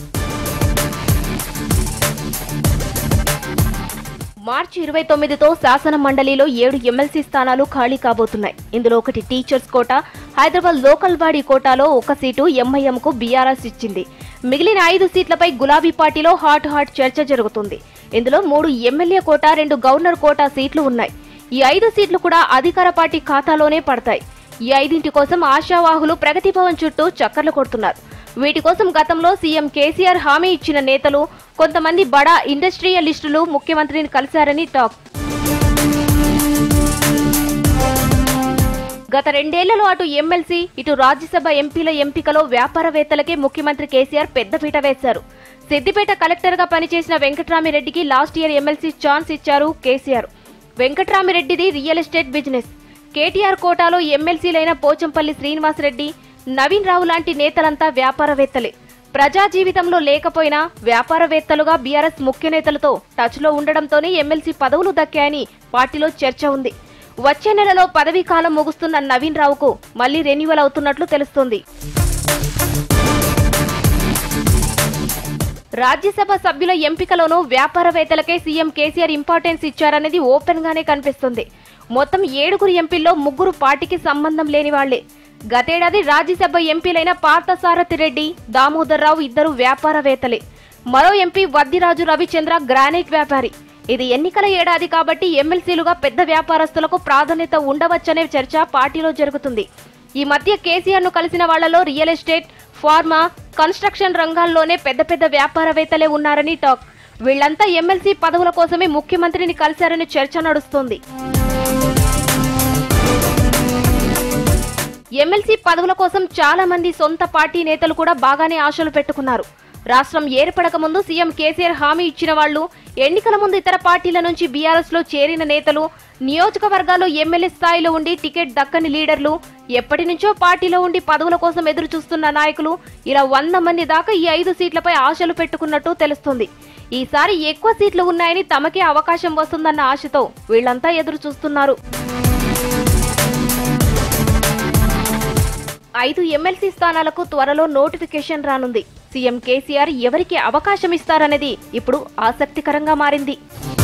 మార్చి ఇరవై తొమ్మిదితో శాసన మండలిలో ఏడు ఎమ్మెల్సీ స్థానాలు ఖాళీ కాబోతున్నాయి ఇందులో ఒకటి teachers quota Hyderabad local body కోటాలో ఒక సీటు ఎంఐఎంకు బీఆర్ఎస్ ఇచ్చింది మిగిలిన ఐదు సీట్లపై గులాబీ పార్టీలో హాట్ హాట్ చర్చ జరుగుతుంది ఇందులో మూడు ఎమ్మెల్యే కోట రెండు గవర్నర్ కోటా సీట్లు ఉన్నాయి ఈ ఐదు సీట్లు కూడా అధికార పార్టీ ఖాతాలోనే పడతాయి ఈ ఐదింటి కోసం ఆశావాహులు ప్రగతి భవన్ చుట్టూ చక్కర్లు కొడుతున్నారు వీటి కోసం గతంలో సీఎం కేసీఆర్ హామీ ఇచ్చిన నేతలు కొంతమంది బడా ఇండస్ట్రియలిస్టులు ముఖ్యమంత్రిని కలిశారని టాక్ గత రెండేళ్లలో అటు ఎమ్మెల్సీ ఇటు రాజ్యసభ ఎంపీల ఎంపికలో వ్యాపారవేత్తలకే ముఖ్యమంత్రి కేసీఆర్ పెద్దపీట వేశారు సిద్దిపేట కలెక్టర్ గా పనిచేసిన వెంకట్రామిరెడ్డికి లాస్ట్ ఇయర్ ఎమ్మెల్సీ ఛాన్స్ ఇచ్చారు కేసీఆర్ వెంకట్రామిరెడ్డిది రియల్ ఎస్టేట్ బిజినెస్ కేటీఆర్ కోటాలో ఎమ్మెల్సీలైన పోచంపల్లి శ్రీనివాసరెడ్డి నవీన్ రావు లాంటి నేతలంతా వ్యాపారవేత్తలే ప్రజా జీవితంలో లేకపోయినా వ్యాపారవేత్తలుగా బీఆర్ఎస్ ముఖ్య నేతలతో టచ్లో ఉండడంతోనే ఎమ్మెల్సీ పదవులు దక్కాయని పార్టీలో చర్చ ఉంది వచ్చే నెలలో పదవీ కాలం ముగుస్తున్న నవీన్ రావుకు మళ్లీ రెన్యువల్ అవుతున్నట్లు తెలుస్తోంది రాజ్యసభ సభ్యుల ఎంపికలోనూ వ్యాపారవేత్తలకే సీఎం కేసీఆర్ ఇంపార్టెన్స్ ఇచ్చారనేది ఓపెన్ గానే కనిపిస్తుంది మొత్తం ఏడుగురు ఎంపీల్లో ముగ్గురు పార్టీకి సంబంధం లేని వాళ్లే గతేడాది రాజ్యసభ ఎంపీలైన పార్థసారథి రెడ్డి దామోదర్ రావు ఇద్దరు వ్యాపారవేత్తలే మరో ఎంపీ వద్దిరాజు రవిచంద్ర గ్రానైట్ వ్యాపారి ఇది ఎన్నికల ఏడాది కాబట్టి ఎమ్మెల్సీలుగా పెద్ద వ్యాపారస్తులకు ప్రాధాన్యత ఉండవచ్చనే చర్చ పార్టీలో జరుగుతుంది ఈ మధ్య కేసీఆర్ ను కలిసిన వాళ్లలో రియల్ ఎస్టేట్ ఫార్మా కన్స్ట్రక్షన్ రంగాల్లోనే పెద్ద పెద్ద వ్యాపారవేత్తలే ఉన్నారని టాక్ వీళ్లంతా ఎమ్మెల్సీ పదవుల కోసమే ముఖ్యమంత్రిని కలిశారని చర్చ నడుస్తోంది ఎమ్మెల్సీ పదవుల కోసం చాలా మంది సొంత పార్టీ నేతలు కూడా బాగానే ఆశలు పెట్టుకున్నారు రాష్ట్రం ఏర్పడక ముందు సీఎం కేసీఆర్ హామీ ఇచ్చిన వాళ్లు ఎన్నికల ముందు ఇతర పార్టీల నుంచి బీఆర్ఎస్ లో చేరిన నేతలు నియోజకవర్గాల్లో ఎమ్మెల్యే స్థాయిలో ఉండి టికెట్ దక్కని లీడర్లు ఎప్పటి నుంచో పార్టీలో ఉండి పదవుల కోసం ఎదురు చూస్తున్న నాయకులు ఇలా వంద మంది దాకా ఈ ఐదు సీట్లపై ఆశలు పెట్టుకున్నట్టు తెలుస్తుంది ఈసారి ఎక్కువ సీట్లు ఉన్నాయని తమకే అవకాశం వస్తుందన్న ఆశతో వీళ్లంతా ఎదురు చూస్తున్నారు ఐదు ఎమ్మెల్సీ స్థానాలకు త్వరలో నోటిఫికేషన్ రానుంది సీఎం కేసీఆర్ ఎవరికి అవకాశం ఇస్తారనేది ఇప్పుడు ఆసక్తికరంగా మారింది